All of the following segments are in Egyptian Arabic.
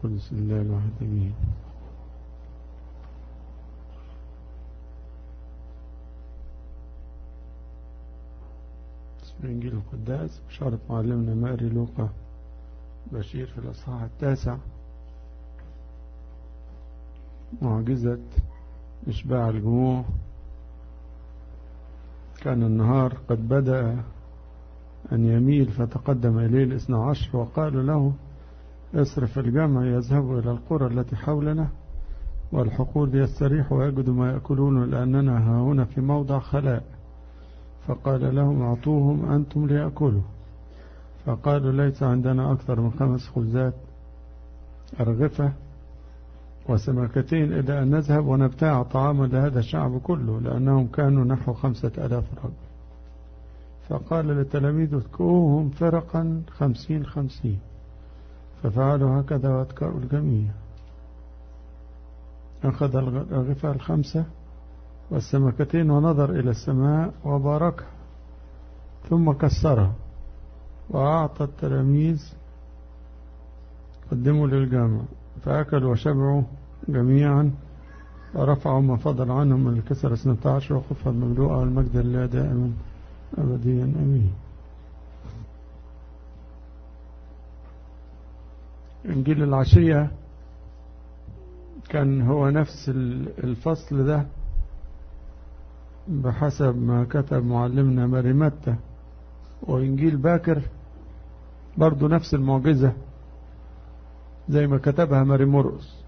القدس الله الواحد أمين اسم إنجيل القداس بشارة معلمنا ماري لوقا بشير في الأصحاح التاسع معجزة إشباع الجموع كان النهار قد بدأ أن يميل فتقدم إليه الاثنى عشر وقالوا له اصرف الجمع يذهبوا إلى القرى التي حولنا والحقول يستريحوا ويجدوا ما يأكلون لأننا ها هنا في موضع خلاء فقال لهم أعطوهم أنتم ليأكلوا فقالوا ليس عندنا أكثر من خمس خبزات أرغفة وسمكتين إلى أن نذهب ونبتاع طعاما لهذا الشعب كله لأنهم كانوا نحو خمسة ألاف رجل فقال للتلاميذ اتكؤوهم فرقا خمسين خمسين ففعلوا هكذا واتكأوا الجميع أخذ الرغفة الخمسة والسمكتين ونظر إلى السماء وباركها ثم كسرها وأعطى التلاميذ قدموا للجامع فأكلوا وشبعوا جميعا ورفعوا ما فضل عنهم من الكسر 12 وخفة المملوءة والمجد لله دائما أبديا أمين إنجيل العشية كان هو نفس الفصل ده بحسب ما كتب معلمنا مريمتة وإنجيل باكر برضو نفس المعجزة زي ما كتبها ماري مرقس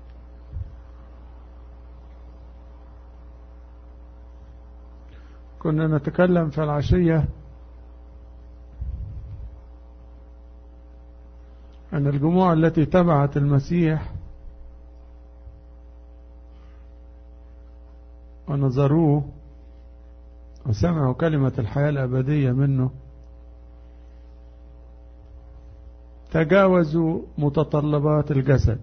كنا نتكلم في العشية عن الجموع التي تبعت المسيح ونظروه وسمعوا كلمة الحياة الأبدية منه تجاوزوا متطلبات الجسد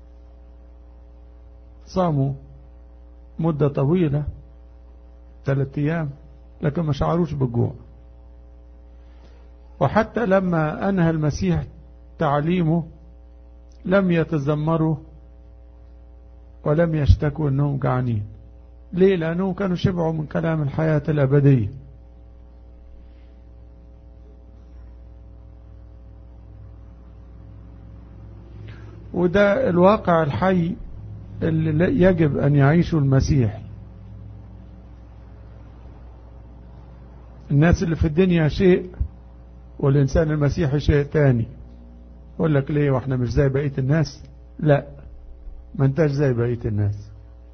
صاموا مدة طويلة ثلاثة أيام لكن ما شعروش بالجوع وحتى لما أنهى المسيح تعليمه لم يتذمروا ولم يشتكوا أنهم جعانين ليه لأنهم كانوا شبعوا من كلام الحياة الأبدية وده الواقع الحي اللي يجب أن يعيشه المسيح الناس اللي في الدنيا شيء والإنسان المسيحي شيء تاني يقول لك ليه واحنا مش زي بقية الناس لا ما انتاش زي بقية الناس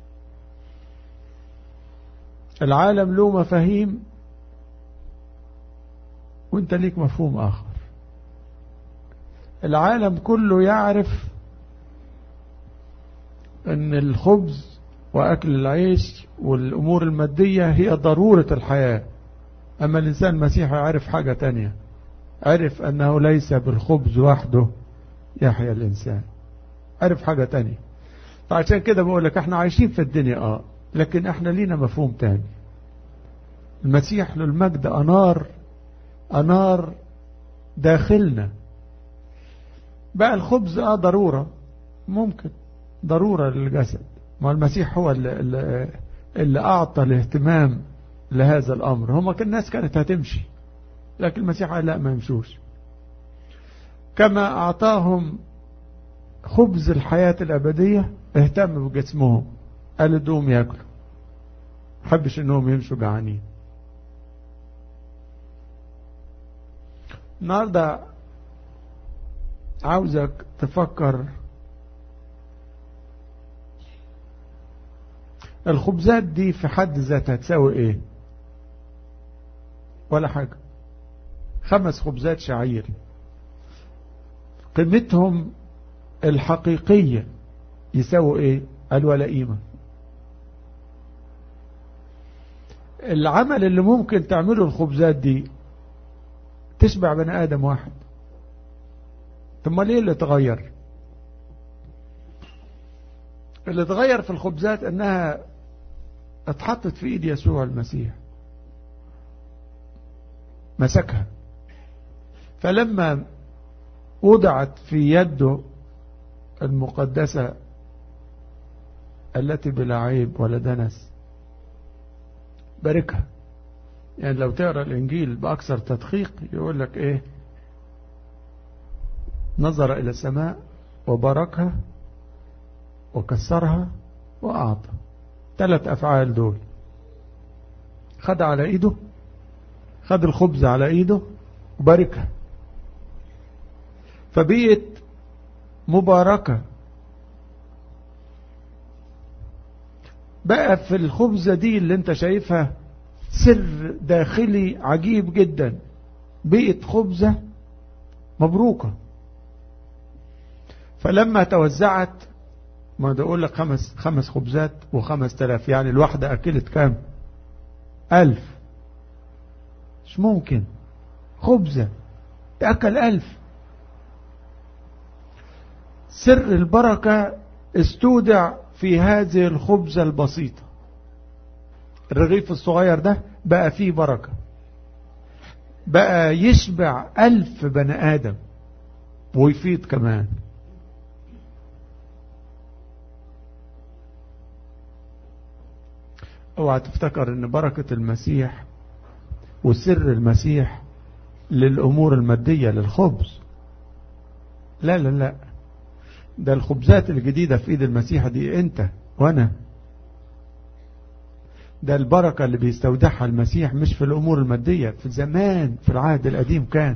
العالم له مفاهيم وانت ليك مفهوم آخر العالم كله يعرف ان الخبز واكل العيش والامور المادية هي ضرورة الحياة اما الانسان المسيحي عرف حاجة تانية عرف انه ليس بالخبز وحده يحيا الانسان عرف حاجة تانية فعشان كده بقول لك احنا عايشين في الدنيا اه لكن احنا لينا مفهوم تاني المسيح له المجد انار انار داخلنا بقى الخبز اه ضرورة ممكن ضرورة للجسد ما المسيح هو اللي, اللي, اللي أعطى الاهتمام لهذا الأمر هما الناس كانت هتمشي لكن المسيح قال لا ما يمشوش كما أعطاهم خبز الحياة الأبدية اهتم بجسمهم قال ادوهم ياكلوا حبش انهم يمشوا جعانين النهارده عاوزك تفكر الخبزات دي في حد ذاتها تساوي ايه ولا حاجة خمس خبزات شعير قيمتهم الحقيقية يساوي ايه قال ولا قيمة العمل اللي ممكن تعمله الخبزات دي تشبع بني آدم واحد ثم ليه اللي تغير اللي تغير في الخبزات انها اتحطت في ايد يسوع المسيح مسكها فلما وضعت في يده المقدسة التي بلا عيب ولا دنس باركها يعني لو تقرأ الإنجيل بأكثر تدقيق يقول لك إيه نظر إلى السماء وباركها وكسرها وأعطى ثلاث أفعال دول خد على إيده خد الخبز على إيده وباركها فبيت مباركة بقى في الخبزة دي اللي انت شايفها سر داخلي عجيب جدا بقت خبزة مبروكة فلما توزعت ما اقول لك خمس خمس خبزات وخمس تلاف يعني الواحدة أكلت كام ألف مش ممكن خبزة تأكل ألف سر البركة استودع في هذه الخبزة البسيطة الرغيف الصغير ده بقى فيه بركة بقى يشبع ألف بني آدم ويفيد كمان اوعى تفتكر ان بركة المسيح وسر المسيح للأمور المادية للخبز لا لا لا ده الخبزات الجديدة في ايد المسيح دي انت وانا ده البركة اللي بيستودعها المسيح مش في الأمور المادية في زمان في العهد القديم كان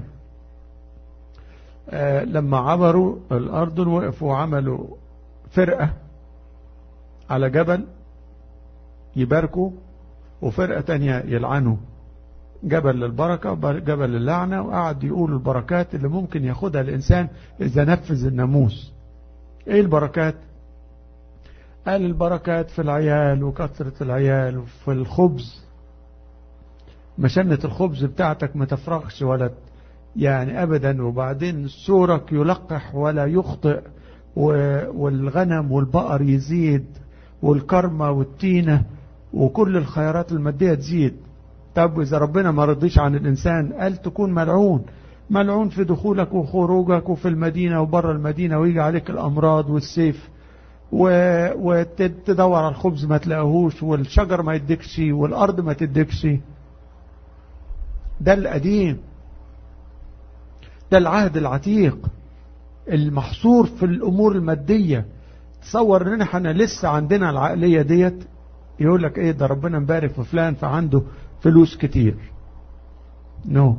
آه لما عبروا الأردن وقفوا وعملوا فرقة على جبل يباركوا وفرقة تانية يلعنوا جبل للبركة جبل للعنة وقعد يقولوا البركات اللي ممكن ياخدها الإنسان إذا نفذ الناموس إيه البركات قال البركات في العيال وكثرة العيال وفي الخبز مشنة الخبز بتاعتك ما تفرغش ولا يعني أبدا وبعدين سورك يلقح ولا يخطئ والغنم والبقر يزيد والكرمة والتينة وكل الخيارات المادية تزيد طب إذا ربنا ما رضيش عن الإنسان قال تكون ملعون ملعون في دخولك وخروجك وفي المدينة وبره المدينة ويجي عليك الأمراض والسيف وتدور على الخبز ما تلاقيهوش والشجر ما يدكش والأرض ما تدكش ده القديم ده العهد العتيق المحصور في الأمور المادية تصور ان احنا لسه عندنا العقلية ديت يقول لك ايه ده ربنا مبارك في فلان فعنده فلوس كتير نو no.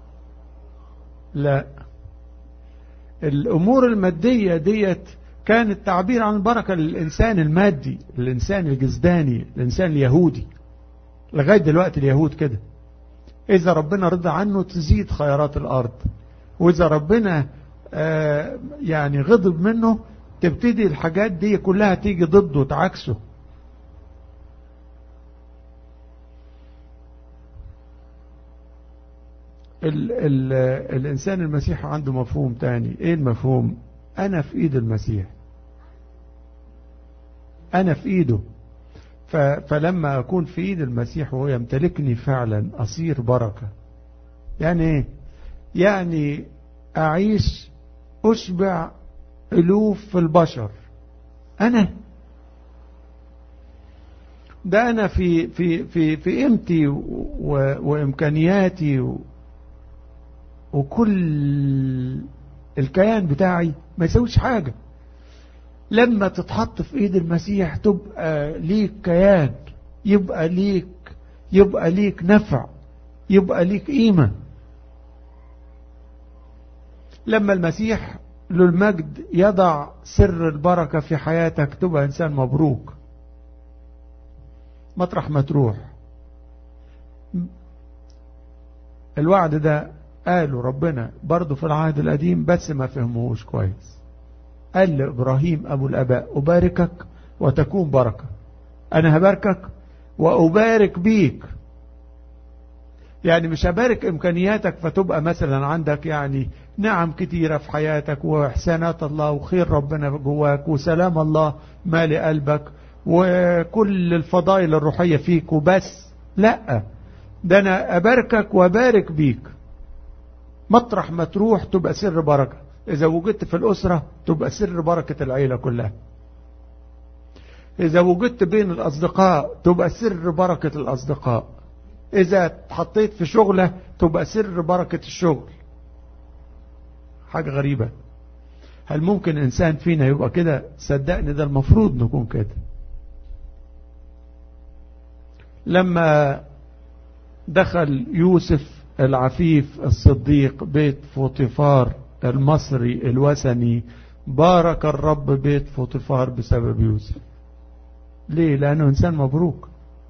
لا الامور المادية ديت كانت تعبير عن البركة للإنسان المادي الإنسان الجزداني الإنسان اليهودي لغاية دلوقتي اليهود كده إذا ربنا رضى عنه تزيد خيرات الأرض وإذا ربنا آه يعني غضب منه تبتدي الحاجات دي كلها تيجي ضده تعكسه ال ال الإنسان المسيح عنده مفهوم تاني إيه المفهوم أنا في إيد المسيح أنا في إيده فلما أكون في إيد المسيح وهو يمتلكني فعلا أصير بركة يعني إيه يعني أعيش أشبع ألوف في البشر أنا ده أنا في في في في قيمتي وإمكانياتي وكل الكيان بتاعي ما يسويش حاجة لما تتحط في ايد المسيح تبقى ليك كيان يبقى ليك يبقى ليك نفع يبقى ليك قيمة لما المسيح له المجد يضع سر البركة في حياتك تبقى إنسان مبروك مطرح ما تروح الوعد ده قالوا ربنا برضه في العهد القديم بس ما فهموهوش كويس قال لإبراهيم أبو الأباء أباركك وتكون بركة أنا هباركك وأبارك بيك يعني مش هبارك إمكانياتك فتبقى مثلا عندك يعني نعم كتيرة في حياتك وإحسانات الله وخير ربنا جواك وسلام الله مالي قلبك وكل الفضائل الروحية فيك وبس لا ده أنا أباركك وأبارك بيك مطرح ما تروح تبقى سر بركة إذا وجدت في الأسرة تبقى سر بركة العيلة كلها إذا وجدت بين الأصدقاء تبقى سر بركة الأصدقاء إذا اتحطيت في شغلة تبقى سر بركة الشغل حاجة غريبة هل ممكن إنسان فينا يبقى كده صدقني ده المفروض نكون كده لما دخل يوسف العفيف الصديق بيت فوطيفار المصري الوثني بارك الرب بيت فوطيفار بسبب يوسف ليه لأنه إنسان مبروك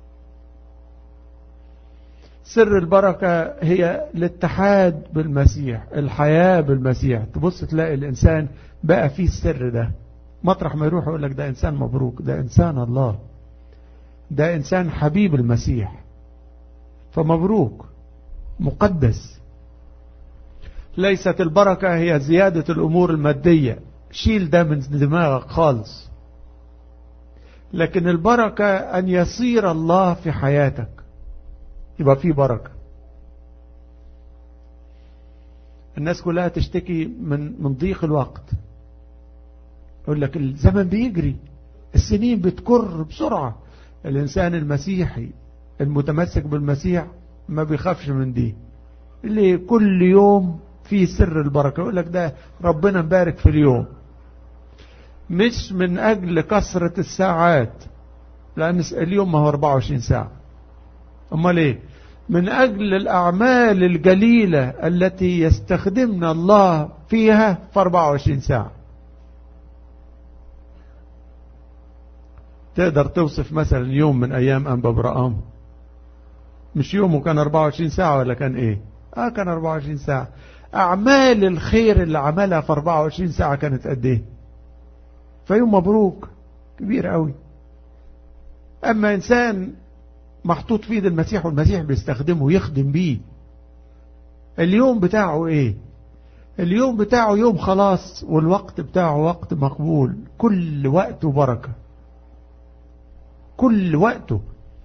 سر البركة هي الاتحاد بالمسيح الحياة بالمسيح تبص تلاقي الإنسان بقى فيه السر ده مطرح ما يروح يقول لك ده إنسان مبروك ده إنسان الله ده إنسان حبيب المسيح فمبروك مقدس ليست البركة هي زيادة الأمور المادية شيل ده من دماغك خالص لكن البركة أن يصير الله في حياتك يبقى في بركة الناس كلها تشتكي من من ضيق الوقت يقول لك الزمن بيجري السنين بتكر بسرعة الإنسان المسيحي المتمسك بالمسيح ما بيخافش من دي اللي كل يوم في سر البركة يقول لك ده ربنا مبارك في اليوم مش من أجل كثرة الساعات لأن اليوم ما هو 24 ساعة أمال إيه من أجل الأعمال الجليلة التي يستخدمنا الله فيها في 24 ساعة تقدر توصف مثلا يوم من أيام أنبا برقام مش يومه كان 24 ساعة ولا كان إيه آه كان 24 ساعة أعمال الخير اللي عملها في 24 ساعة كانت قد إيه فيوم مبروك كبير قوي أما إنسان محطوط في ايد المسيح والمسيح بيستخدمه يخدم بيه اليوم بتاعه ايه اليوم بتاعه يوم خلاص والوقت بتاعه وقت مقبول كل وقته بركة كل وقته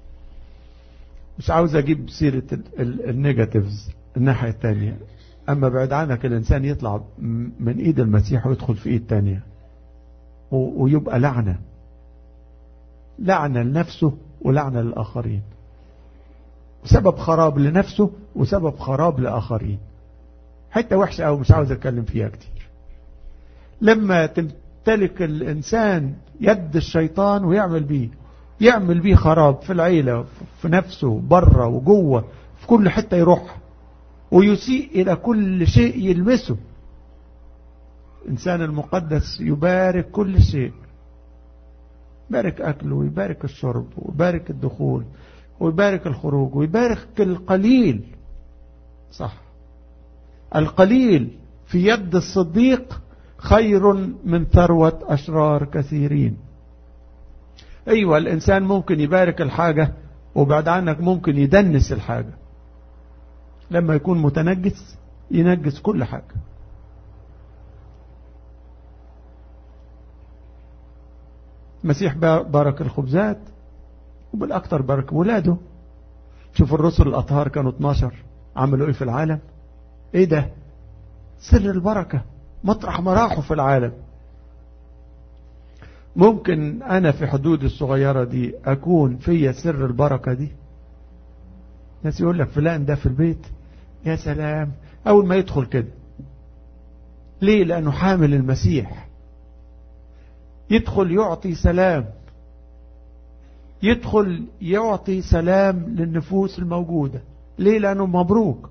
مش عاوز اجيب سيرة النيجاتيفز الناحية التانية اما بعد عنك الانسان يطلع من ايد المسيح ويدخل في ايد تانية ويبقى لعنة لعنة لنفسه ولعنة للآخرين سبب خراب لنفسه وسبب خراب لآخرين حتة وحشة أو مش عاوز أتكلم فيها كتير لما تمتلك الإنسان يد الشيطان ويعمل بيه يعمل بيه خراب في العيلة في نفسه بره وجوه في كل حتة يروح ويسيء إلى كل شيء يلمسه الإنسان المقدس يبارك كل شيء يبارك أكله ويبارك الشرب ويبارك الدخول ويبارك الخروج ويبارك القليل صح القليل في يد الصديق خير من ثروة أشرار كثيرين أيوة الإنسان ممكن يبارك الحاجة وبعد عنك ممكن يدنس الحاجة لما يكون متنجس ينجس كل حاجة المسيح بارك الخبزات وبالأكثر بارك ولاده شوف الرسل الأطهار كانوا 12 عملوا ايه في العالم ايه ده سر البركة مطرح ما راحوا في العالم ممكن أنا في حدود الصغيرة دي أكون فيا سر البركة دي ناس يقول لك فلان ده في البيت يا سلام أول ما يدخل كده ليه لأنه حامل المسيح يدخل يعطي سلام يدخل يعطي سلام للنفوس الموجودة ليه لأنه مبروك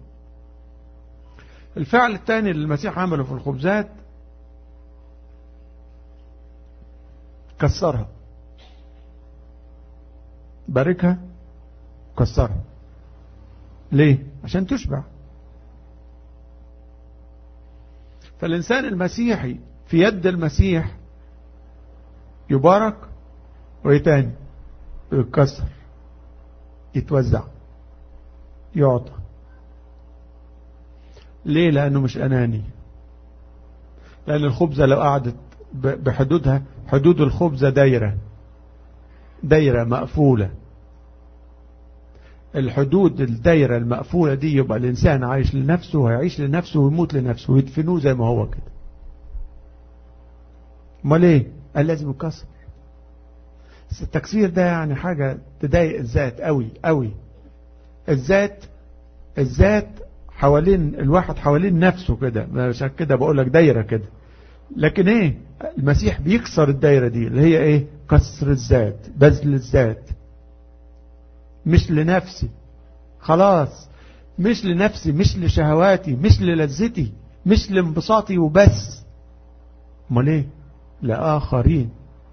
الفعل الثاني اللي المسيح عمله في الخبزات كسرها باركها كسرها ليه عشان تشبع فالإنسان المسيحي في يد المسيح يبارك وايه تاني يتكسر يتوزع يعطى ليه لأنه مش أناني لأن الخبزة لو قعدت بحدودها حدود الخبزة دايرة دايرة مقفولة الحدود الدايرة المقفولة دي يبقى الإنسان عايش لنفسه وهيعيش لنفسه ويموت لنفسه ويدفنوه زي ما هو كده امال ايه قال لازم يكسر بس التكسير ده يعني حاجة تضايق الذات قوي قوي الذات الذات حوالين الواحد حوالين نفسه كده عشان كده بقول لك دايرة كده لكن ايه المسيح بيكسر الدايرة دي اللي هي ايه كسر الذات بذل الذات مش لنفسي خلاص مش لنفسي مش لشهواتي مش للذتي مش لانبساطي وبس امال ايه لآخرين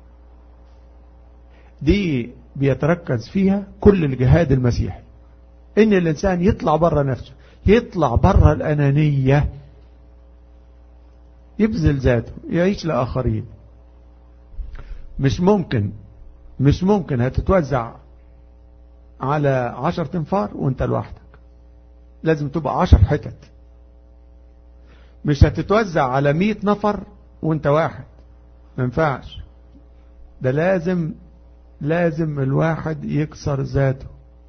دي بيتركز فيها كل الجهاد المسيحي ان الانسان يطلع بره نفسه يطلع بره الانانية يبذل ذاته يعيش لآخرين مش ممكن مش ممكن هتتوزع على عشر تنفار وانت لوحدك لازم تبقى عشر حتت مش هتتوزع على مئة نفر وانت واحد ما ينفعش ده لازم لازم الواحد يكسر ذاته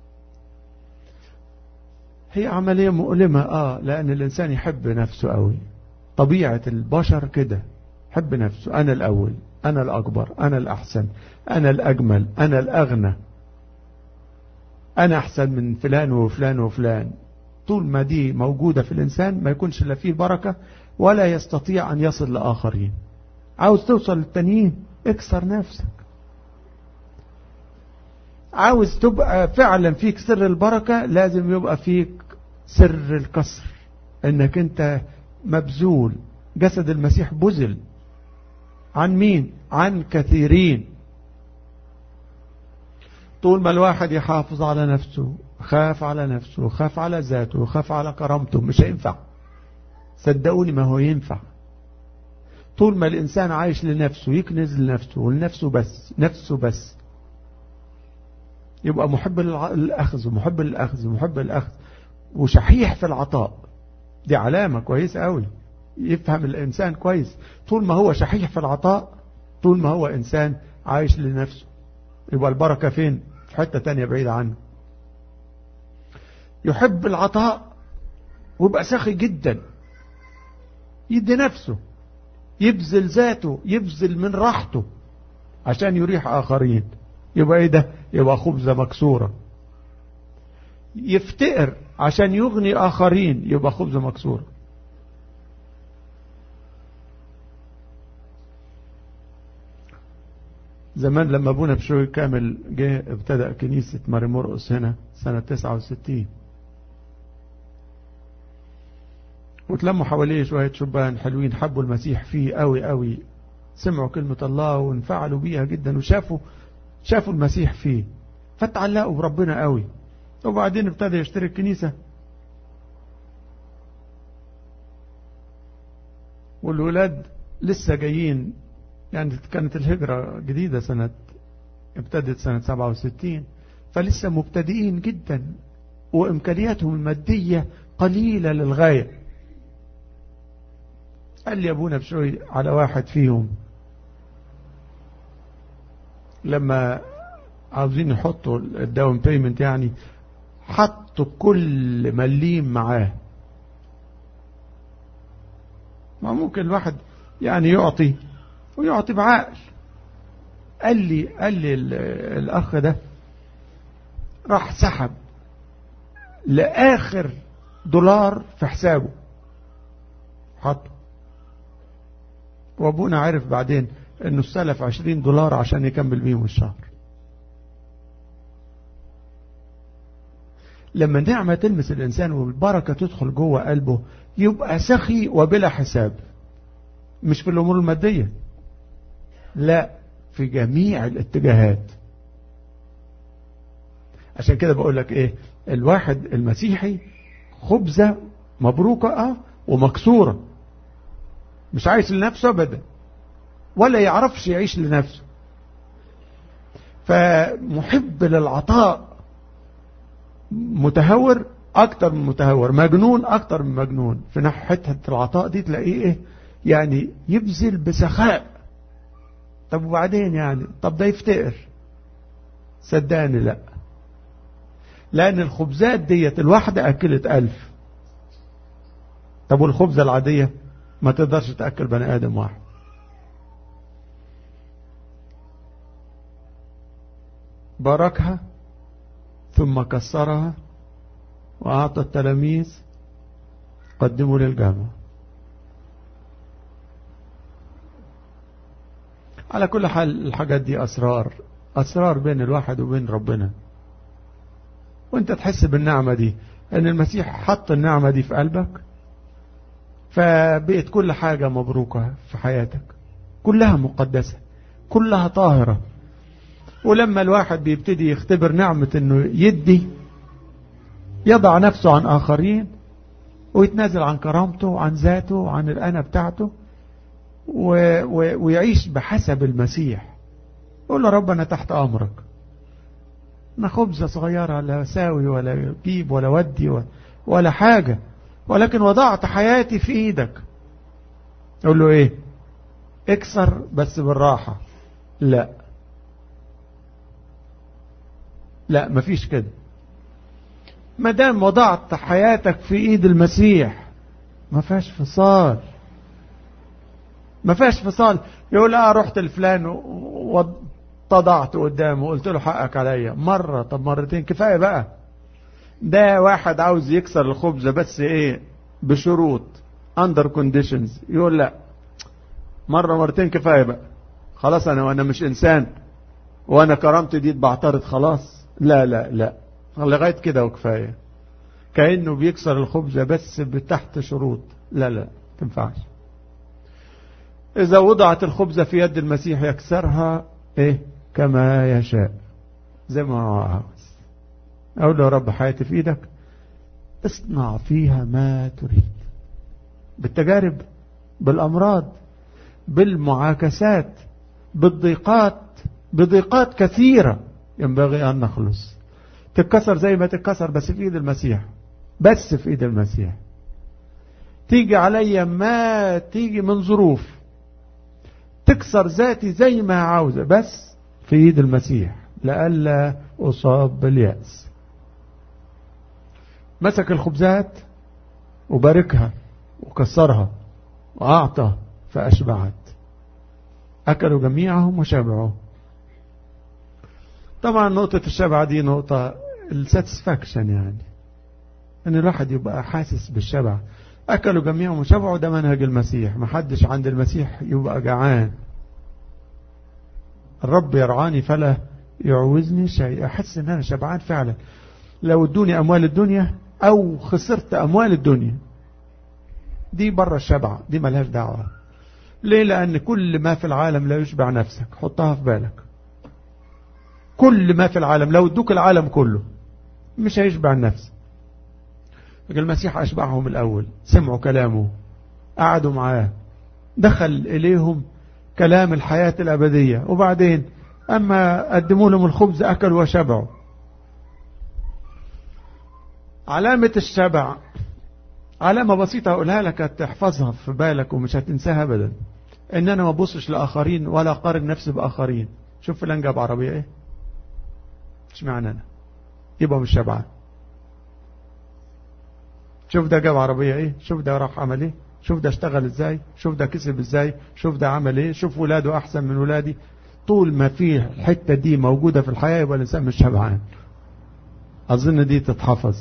هي عملية مؤلمة اه لان الانسان يحب نفسه قوي طبيعة البشر كده حب نفسه انا الاول انا الاكبر انا الاحسن انا الاجمل انا الاغنى انا احسن من فلان وفلان وفلان طول ما دي موجودة في الانسان ما يكونش لا فيه بركة ولا يستطيع ان يصل لاخرين عاوز توصل للتانيين اكسر نفسك عاوز تبقى فعلا فيك سر البركة لازم يبقى فيك سر الكسر انك انت مبذول جسد المسيح بذل عن مين عن كثيرين طول ما الواحد يحافظ على نفسه خاف على نفسه خاف على ذاته خاف على كرامته مش هينفع صدقوني ما هو ينفع طول ما الإنسان عايش لنفسه يكنز لنفسه ولنفسه بس نفسه بس يبقى محب للأخذ ومحب للأخذ ومحب للأخذ وشحيح في العطاء دي علامة كويسة قوي يفهم الإنسان كويس طول ما هو شحيح في العطاء طول ما هو إنسان عايش لنفسه يبقى البركة فين في حتة تانية بعيدة عنه يحب العطاء ويبقى سخي جدا يدي نفسه يبذل ذاته يبذل من راحته عشان يريح آخرين يبقى ايه ده يبقى خبزة مكسورة يفتقر عشان يغني آخرين يبقى خبزة مكسورة زمان لما ابونا بشوي كامل جه ابتدأ كنيسة ماري مرقس هنا سنة 69 وتلموا حواليه شوية شبان حلوين حبوا المسيح فيه قوي قوي سمعوا كلمة الله وانفعلوا بيها جدا وشافوا شافوا المسيح فيه فتعلقوا بربنا قوي وبعدين ابتدى يشتري الكنيسة والولاد لسه جايين يعني كانت الهجرة جديدة سنة ابتدت سنة 67 فلسه مبتدئين جدا وإمكانياتهم المادية قليلة للغاية قال لي أبونا بشوي على واحد فيهم لما عاوزين يحطوا الداون بيمنت يعني حطوا كل مليم معاه ما ممكن الواحد يعني يعطي ويعطي بعقل قال لي قال لي الأخ ده راح سحب لآخر دولار في حسابه حطه وابونا عرف بعدين انه استلف عشرين دولار عشان يكمل بيهم الشهر لما النعمة تلمس الإنسان والبركة تدخل جوه قلبه يبقى سخي وبلا حساب مش في الأمور المادية لا في جميع الاتجاهات عشان كده بقول لك ايه الواحد المسيحي خبزة مبروكة اه ومكسورة مش عايش لنفسه ابدا ولا يعرفش يعيش لنفسه فمحب للعطاء متهور اكتر من متهور مجنون اكتر من مجنون في ناحية حتة العطاء دي تلاقيه ايه يعني يبذل بسخاء طب وبعدين يعني طب ده يفتقر صدقني لا لان الخبزات ديت الواحدة اكلت الف طب والخبزة العادية ما تقدرش تأكل بني ادم واحد باركها ثم كسرها وأعطى التلاميذ قدموا للجامعة على كل حال الحاجات دي أسرار أسرار بين الواحد وبين ربنا وانت تحس بالنعمة دي ان المسيح حط النعمة دي في قلبك فبقت كل حاجة مبروكة في حياتك كلها مقدسة كلها طاهرة ولما الواحد بيبتدي يختبر نعمة انه يدي يضع نفسه عن آخرين ويتنازل عن كرامته عن ذاته عن الأنا بتاعته و... و... ويعيش بحسب المسيح يقول له رب أنا تحت أمرك أنا خبزة صغيرة لا ساوي ولا جيب ولا ودي ولا, ولا حاجة ولكن وضعت حياتي في إيدك يقول له إيه اكسر بس بالراحة لا لا مفيش كده ما دام وضعت حياتك في ايد المسيح ما فيهاش فصال ما فيهاش فصال يقول اه رحت لفلان واتضعت قدامه وقلت له حقك عليا مرة طب مرتين كفاية بقى ده واحد عاوز يكسر الخبزة بس ايه بشروط under conditions يقول لا مرة مرتين كفاية بقى خلاص انا وانا مش انسان وانا كرامتي دي بعترض خلاص لا لا لا لغاية كده وكفاية كأنه بيكسر الخبزة بس بتحت شروط لا لا تنفعش إذا وضعت الخبزة في يد المسيح يكسرها إيه كما يشاء زي ما هو عاوز أقول له يا رب حياتي في إيدك اصنع فيها ما تريد بالتجارب بالأمراض بالمعاكسات بالضيقات بضيقات كثيرة ينبغي أن نخلص تتكسر زي ما تتكسر بس في ايد المسيح بس في ايد المسيح تيجي عليا ما تيجي من ظروف تكسر ذاتي زي ما عاوزة بس في ايد المسيح لألا أصاب باليأس مسك الخبزات وباركها وكسرها وأعطى فأشبعت أكلوا جميعهم وشبعوا طبعا نقطة الشبع دي نقطة الساتسفاكشن يعني ان الواحد يبقى حاسس بالشبع اكلوا جميعهم وشبعوا ده منهج المسيح محدش عند المسيح يبقى جعان الرب يرعاني فلا يعوزني شيء احس ان انا شبعان فعلا لو ادوني اموال الدنيا او خسرت اموال الدنيا دي بره الشبع دي ملهاش دعوة ليه لان كل ما في العالم لا يشبع نفسك حطها في بالك كل ما في العالم لو ادوك العالم كله مش هيشبع النفس المسيح أشبعهم الأول سمعوا كلامه قعدوا معاه دخل إليهم كلام الحياة الأبدية وبعدين أما قدموا لهم الخبز أكلوا وشبعوا علامة الشبع علامة بسيطة أقولها لك تحفظها في بالك ومش هتنساها أبدا إن أنا ما ببصش لآخرين ولا أقارن نفسي بآخرين شوف فلان جاب عربية إيه مش معنى أنا يبقى مش شبعان شوف ده جاب عربية ايه شوف ده راح عمل ايه شوف ده اشتغل ازاي شوف ده كسب ازاي شوف ده عمل ايه شوف ولاده احسن من ولادي طول ما في الحتة دي موجودة في الحياة يبقى الانسان مش شبعان اظن دي تتحفظ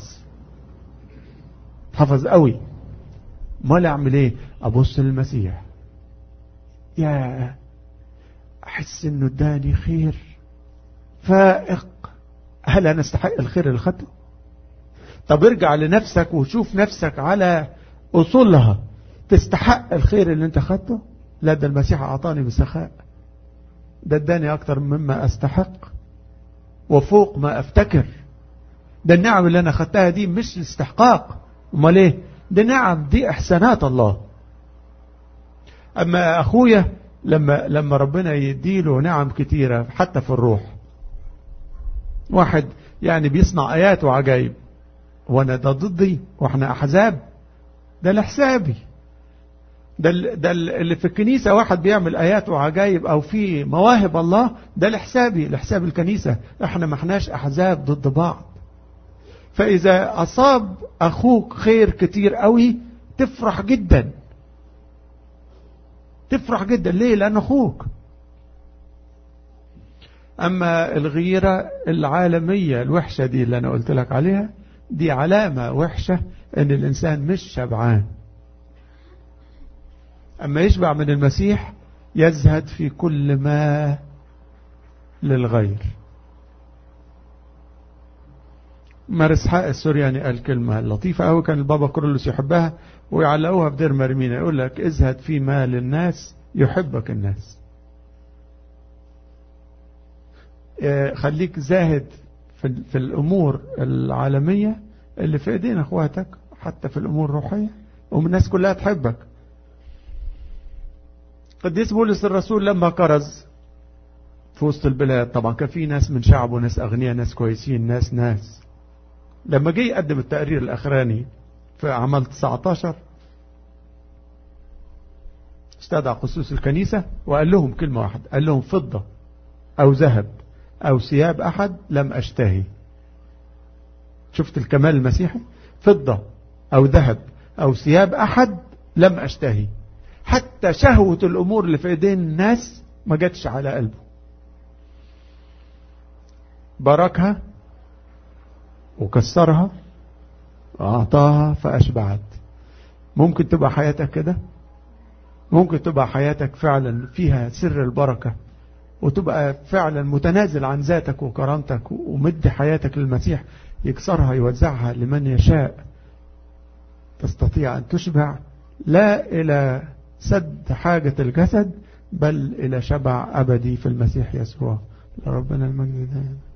تحفظ قوي ما اعمل ايه ابص للمسيح يا احس انه اداني خير فائق هل انا استحق الخير اللي خدته طب ارجع لنفسك وشوف نفسك على أصولها تستحق الخير اللي انت خدته لا ده المسيح أعطاني بسخاء ده اداني أكتر مما أستحق وفوق ما أفتكر ده النعم اللي أنا خدتها دي مش استحقاق امال ايه ده نعم دي إحسانات الله أما أخويا لما لما ربنا يديله نعم كتيرة حتى في الروح واحد يعني بيصنع آيات وعجائب وانا ده ضدي واحنا احزاب ده لحسابي ده ده اللي في الكنيسه واحد بيعمل ايات وعجائب او في مواهب الله ده لحسابي لحساب الكنيسه احنا ما احناش احزاب ضد بعض فاذا اصاب اخوك خير كتير قوي تفرح جدا تفرح جدا ليه لان اخوك أما الغيرة العالمية الوحشة دي اللي أنا قلت لك عليها دي علامة وحشة أن الإنسان مش شبعان أما يشبع من المسيح يزهد في كل ما للغير مرسحاء السورياني قال كلمة لطيفة أوي كان البابا كرولوس يحبها ويعلقوها في دير مرمينا يقول لك ازهد في ما للناس يحبك الناس خليك زاهد في, في الأمور العالمية اللي في ايدين اخواتك حتى في الأمور الروحية والناس كلها تحبك قديس بولس الرسول لما كرز في وسط البلاد طبعا كان في ناس من شعبه ناس أغنياء ناس كويسين ناس ناس لما جه يقدم التقرير الأخراني في أعمال 19 استدعى قصوص الكنيسة وقال لهم كلمة واحدة قال لهم فضة أو ذهب أو ثياب أحد لم أشتهي شفت الكمال المسيحي فضة أو ذهب أو ثياب أحد لم أشتهي حتى شهوة الأمور اللي في ايدين الناس ما جاتش على قلبه باركها وكسرها وأعطاها فأشبعت ممكن تبقى حياتك كده ممكن تبقى حياتك فعلا فيها سر البركة وتبقى فعلا متنازل عن ذاتك وكرامتك ومد حياتك للمسيح يكسرها يوزعها لمن يشاء تستطيع أن تشبع لا إلى سد حاجة الجسد بل إلى شبع أبدي في المسيح يسوع لربنا المجد دائما